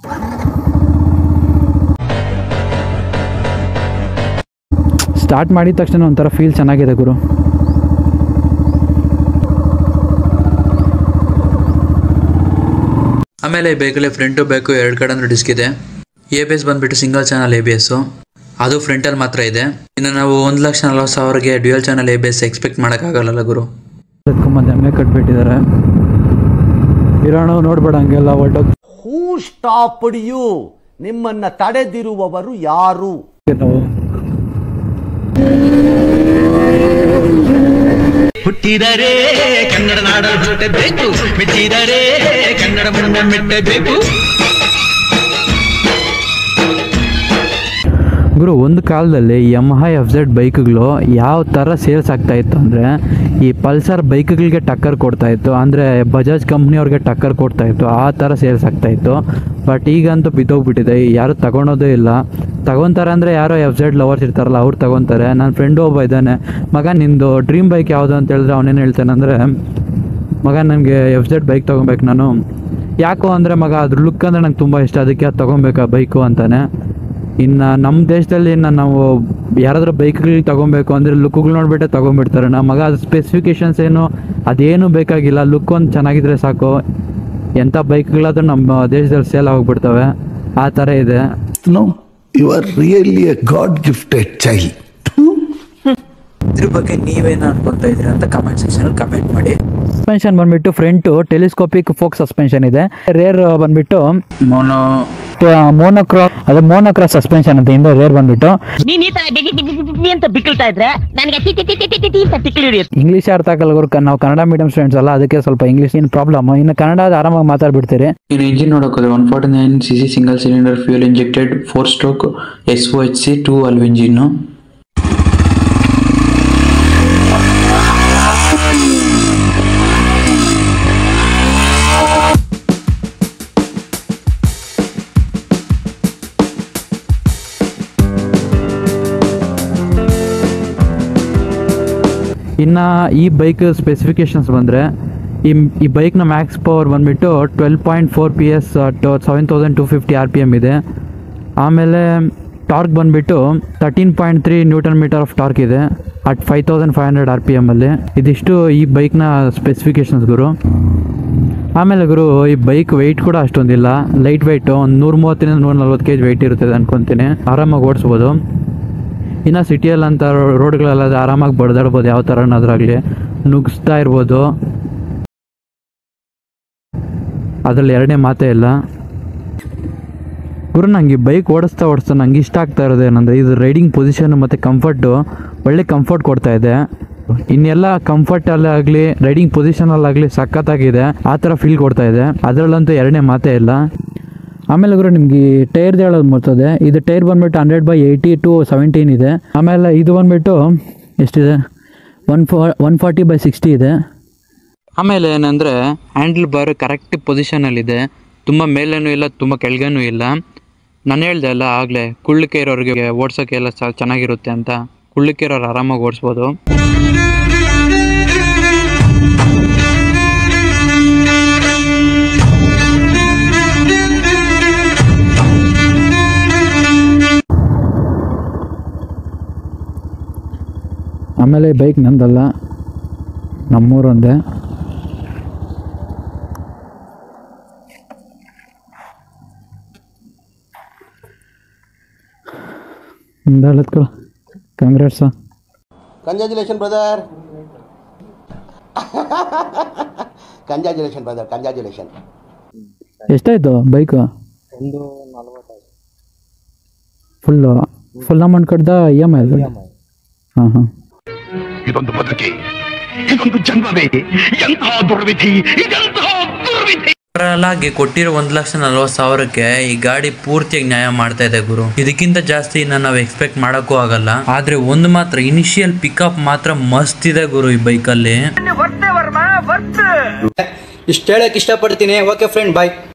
Start ಮಾಡಿದ ತಕ್ಷಣ ಒಂಥರ ಫೀಲ್ ಚೆನ್ನಾಗಿದೆ ಗುರು ಆಮೇಲೆ ಈ ಬೈಕಲ್ಲಿ ಫ್ರಂಟು ಬ್ಯಾಕು ಎರಡು ಕಡೆ ಡಿಸ್ಕ್ ಇದೆ ಎ ಬಿ ಎಸ್ ಬಂದ್ಬಿಟ್ಟು single channel A B S ಅದು ಫ್ರಂಟಲ್ಲಿ ಮಾತ್ರ ಇದೆ ಇನ್ನು ನಾವು ಒಂದು ಲಕ್ಷ ನಲ್ವತ್ತು ಸಾವಿರಗೆ dual channel A B S expect ಮಾಡೋಕ್ಕಾಗಲ್ಲ ಗುರು ಎತ್ಕೊಂಬಂದು ಎಮ್ಮೆ ಕಟ್ಬಿಟ್ಟಿದ್ದಾರೆ ಇರೋಣ ನೋಡ್ಬೇಡ ಹಂಗೆಲ್ಲ ಹೊರ್ಟೋಗ್ ಹೂ ಸ್ಟಾಪ್ಡ್ ಯು ನಿಮ್ಮನ್ನ ತಡೆದಿರುವವರು ಯಾರು ನಾವು ಹುಟ್ಟಿದರೆ ಕನ್ನಡ ನಾಡ ಹುಟ್ಟಬೇಕು ಮೆಚ್ಚಿದರೆ ಕನ್ನಡ ಮಣ್ಣ ಮೆಟ್ಟಬೇಕು ಗುರು ಒಂದು ಕಾಲದಲ್ಲಿ ಯಮಹ ಎಫ್ ಜೆಡ್ ಬೈಕ್ಗಳು ಯಾವ ಥರ ಸೇಲ್ಸ್ ಆಗ್ತಾ ಇತ್ತು ಅಂದರೆ ಈ ಪಲ್ಸರ್ ಬೈಕ್ಗಳಿಗೆ ಟಕ್ಕರ್ ಕೊಡ್ತಾ ಇತ್ತು ಅಂದರೆ ಬಜಾಜ್ ಕಂಪ್ನಿಯವ್ರಿಗೆ ಟಕ್ಕರ್ ಕೊಡ್ತಾ ಇತ್ತು ಆ ಥರ ಸೇಲ್ಸ್ ಆಗ್ತಾ ಇತ್ತು ಬಟ್ ಈಗಂತೂ ಬಿದ್ದೋಗ್ಬಿಟ್ಟಿದೆ ಯಾರು ತಗೊಳೋದೇ ಇಲ್ಲ ತಗೊತಾರೆ ಅಂದರೆ ಯಾರೋ ಎಫ್ ಜೆಡ್ ಲವರ್ಸ್ ಇರ್ತಾರಲ್ಲ ಅವ್ರು ತಗೊತಾರೆ ನನ್ನ ಫ್ರೆಂಡು ಒಬ್ಬ ಇದ್ದಾನೆ ಮಗ ನಿಂದು ಡ್ರೀಮ್ ಬೈಕ್ ಯಾವುದು ಅಂತ ಹೇಳಿದ್ರೆ ಅವನೇನು ಹೇಳ್ತಾನೆ ಅಂದರೆ ಮಗ ನನಗೆ ಎಫ್ ಜೆಡ್ ಬೈಕ್ ತೊಗೊಬೇಕು ನಾನು ಯಾಕೋ ಅಂದರೆ ಮಗ ಅದ್ರ ಲುಕ್ ಅಂದರೆ ನಂಗೆ ತುಂಬ ಇಷ್ಟ ಅದಕ್ಕೆ ಅದು ತೊಗೊಬೇಕಾ ಬೈಕು ಅಂತಾನೆ ಇನ್ನು ನಮ್ಮ ದೇಶದಲ್ಲಿ ಇನ್ನು ನಾವು ಯಾರಾದ್ರೂ ಬೈಕ್ಗಳು ತಗೊಬೇಕು ಅಂದರೆ ಲುಕ್ಗಳು ನೋಡ್ಬಿಟ್ಟೆ ತಗೊಂಡ್ಬಿಡ್ತಾರೆ ನಮ್ಮ ಮಗ ಅದು ಸ್ಪೆಸಿಫಿಕೇಶನ್ಸ್ ಏನು ಅದೇನು ಬೇಕಾಗಿಲ್ಲ ಲುಕ್ ಒಂದು ಚೆನ್ನಾಗಿದ್ರೆ ಸಾಕು ಎಂಥ ಬೈಕ್ಗಳಾದ್ರೂ ನಮ್ಮ ದೇಶದಲ್ಲಿ ಸೇಲ್ ಹೋಗ್ಬಿಡ್ತವೆ ಆ ಥರ ಇದೆ No, you are really a God gifted child. ಇದ್ರ ಬಗ್ಗೆ ನೀವೇನು ಅನ್ಕೊಂತ ಇದ್ದೀರಾ ಅಂತ ಕಮೆಂಟ್ ಸೆಕ್ಷನಲ್ಲಿ ಕಮೆಂಟ್ ಮಾಡಿ ಸಸ್ಪೆನ್ಷನ್ ಬಂದ್ಬಿಟ್ಟು ಫ್ರಂಟು ಟೆಲಿಸ್ಕೋಪಿಕ್ ಫೋಕ್ ಸಸ್ಪೆನ್ಷನ್ ಇದೆ ರೇರ್ ಬಂದ್ಬಿಟ್ಟು ಮೋನೋ ಮೋನೋಕ್ರಾಸ್ ಅದೇ ಮೋನೋಕ್ರಾಸ್ ಸಸ್ಪೆನ್ಷನ್ ಅಂತ ಹಿಂದೆ ರೇರ್ ಬಂದ್ಬಿಟ್ಟು ನೀನ್ ಈ ತರ ಬಿಗಿ ಬಿಗಿ ಬಿಗಿ ಬಿಗಿ ಅಂತ ಬಿಕ್ಕಳ್ತಾ ಇದ್ರೆ ನನಗೆ ಟಿ ಟಿ ಟಿ ಟಿ ಟಿ ಟಿ ಅಂತ ತಿಕ್ಲಿ ಹಿಡಿಯುತ್ತೆ ಇಂಗ್ಲೀಷ್ ಅರ್ಥ ಆಗಲ್ಲ ಗುರು ಕ- ನಾವು ಕನ್ನಡ ಮೀಡಿಯಂ ಸ್ಟೂಡೆಂಟ್ಸ್ ಅಲ್ಲ ಅದಕ್ಕೆ ಸ್ವಲ್ಪ ಇಂಗ್ಲೀಷ್ ಏನು ಪ್ರಾಬ್ಲಮ್ ಇನ್ನು ಕನ್ನಡ ಅದು ಆರಾಮಾಗಿ ಮಾತಾಡ್ಬಿಡ್ತೀರಿ ಇನ್ನು ಇಂಜಿನ್ ನೋಡೋಕೋದ್ರೆ one forty nine C C single cylinder fuel injected four stroke S O H C two valve engine ಇನ್ನು ಈ ಬೈಕ್ ಸ್ಪೆಸಿಫಿಕೇಶನ್ಸ್ ಬಂದರೆ ಈ ಈ ಬೈಕ್ನ ಮ್ಯಾಕ್ಸ್ ಪವರ್ ಬಂದುಬಿಟ್ಟು twelve point four P S seven thousand two fifty R P M ಇದೆ ಆಮೇಲೆ torque ಬಂದುಬಿಟ್ಟು thirteen point three newton metre of torque ಇದೆ at five thousand five hundred R P ಎಮ್ಮಲ್ಲಿ ಇದಿಷ್ಟು ಈ ಬೈಕ್ನ ಸ್ಪೆಸಿಫಿಕೇಶನ್ಸ್ ಗುರು ಆಮೇಲೆ ಗುರು ಈ ಬೈಕ್ ವೆಯ್ಟ್ ಕೂಡ ಅಷ್ಟೊಂದಿಲ್ಲ ಲೈಟ್ ವೆಯ್ಟು ಒಂದು ನೂರ ಮೂವತ್ತರಿಂದ ನೂರ ನಲ್ವತ್ತು ಕೆ ಜಿ ವೆಯ್ಟ್ ಇರ್ತದೆ ಅನ್ಕೊತೀನಿ ಆರಾಮಾಗಿ ಓಡಿಸ್ಬೋದು ಇನ್ನು ಸಿಟಿಯಲ್ಲಿ ಅಂತ ರೋಡ್ಗಳೆಲ್ಲ ಆರಾಮಾಗಿ ಬಡ್ದಾಡ್ಬೋದು ಯಾವ ಥರನಾದ್ರಾಗಲಿ ನುಗ್ಸ್ತಾ ಇರ್ಬೋದು ಅದರಲ್ಲಿ ಎರಡನೇ ಮಾತೇ ಇಲ್ಲ ಗುರು ನಂಗೆ ಈ ಬೈಕ್ ಓಡಿಸ್ತಾ ಓಡಿಸ್ತಾ ನಂಗೆ ಇಷ್ಟ ಆಗ್ತಾ ಇರೋದು ಏನಂದರೆ ಇದು ರೈಡಿಂಗ್ ಪೊಸಿಷನ್ ಮತ್ತು ಕಂಫರ್ಟು ಒಳ್ಳೆ ಕಂಫರ್ಟ್ ಕೊಡ್ತಾ ಇದೆ ಇನ್ನೆಲ್ಲ ಕಂಫರ್ಟಲ್ಲಾಗಲಿ ರೈಡಿಂಗ್ ಪೊಸಿಷನಲ್ಲಾಗಲಿ ಸಖತ್ತಾಗಿದೆ ಆ ಥರ ಫೀಲ್ ಕೊಡ್ತಾ ಇದೆ ಅದರಲ್ಲಂತೂ ಎರಡನೇ ಮಾತೇ ಇಲ್ಲ ಆಮೇಲೆ ಗುರು ನಿಮ್ಗೆ ಟೈರ್ ಹೇಳೋದು ಬರ್ತದೆ ಇದು ಟೈರ್ ಬಂದ್ಬಿಟ್ಟು hundred by eighty to seventeen ಇದೆ ಆಮೇಲೆ ಇದು ಬಂದ್ಬಿಟ್ಟು ಎಷ್ಟಿದೆ one four one forty by sixty ಇದೆ ಆಮೇಲೆ ಏನಂದರೆ ಹ್ಯಾಂಡಲ್ ಬಾರ್ ಕರೆಕ್ಟ್ ಪೊಸಿಷನಲ್ಲಿದೆ ತುಂಬ ಮೇಲೇನೂ ಇಲ್ಲ ತುಂಬ ಕೆಳಗೇನೂ ಇಲ್ಲ ನಾನು ಹೇಳ್ದೆ ಅಲ್ಲ ಆಗಲೇ ಕುಳ್ಳಕ್ಕೆ ಇರೋರಿಗೆ ಓಡ್ಸೋಕ್ಕೆ ಎಲ್ಲ ಚ- ಚೆನ್ನಾಗಿರುತ್ತೆ ಅಂತ ಕುಳ್ಳಕ್ಕೆ ಇರೋರು ಆರಾಮಾಗಿ ಓಡಿಸ್ಬೋದು ಆಮೇಲೆ ಈ ಬೈಕ್ ನಂದಲ್ಲ ನಮ್ಮೂರೊಂದೇ ಹೇಳತ್ಕೊಳ congrats congratulation brother congratulation brother congratulation ಎಷ್ಟಾಯ್ತು ಬೈಕು ಫುಲ್ಲು ಫುಲ್ ಅಮೌಂಟ್ ಕಟ್ದ ಇ ಎಮ್ ಐ ಹಾಂ ಹಾಂ ಇದೊಂದು ಬದುಕಿ ಇದೊಂದು ಜನ್ಮವೇ ಎಂತಹ ದುರ್ವಿಧಿ ಇದೆಂತಹ ದುರ್ವಿಧಿ ಆಗಿ ಕೊಟ್ಟಿರೋ ಒಂದು ಲಕ್ಷ ನಲ್ವತ್ತು ಸಾವಿರಕ್ಕೆ ಈ ಗಾಡಿ ಪೂರ್ತಿಯಾಗಿ ನ್ಯಾಯ ಮಾಡ್ತಾ ಇದೆ ಗುರು ಇದಕ್ಕಿಂತ ಜಾಸ್ತಿ ನಾವು ಎಕ್ಸ್ಪೆಕ್ಟ್ ಮಾಡೋಕ್ಕೂ ಆಗಲ್ಲ ಆದ್ರೆ ಒಂದು ಮಾತ್ರ ಇನಿಷಿಯಲ್ ಪಿಕಪ್ ಮಾತ್ರ ಮಸ್ತ್ ಇದೆ ಗುರು ಈ ಬೈಕಲ್ಲಿ ಇಷ್ಟು ಹೇಳಕ್ ಇಷ್ಟಪಡ್ತೀನಿ ಓಕೆ ಫ್ರೆಂಡ್ ಬಾಯ್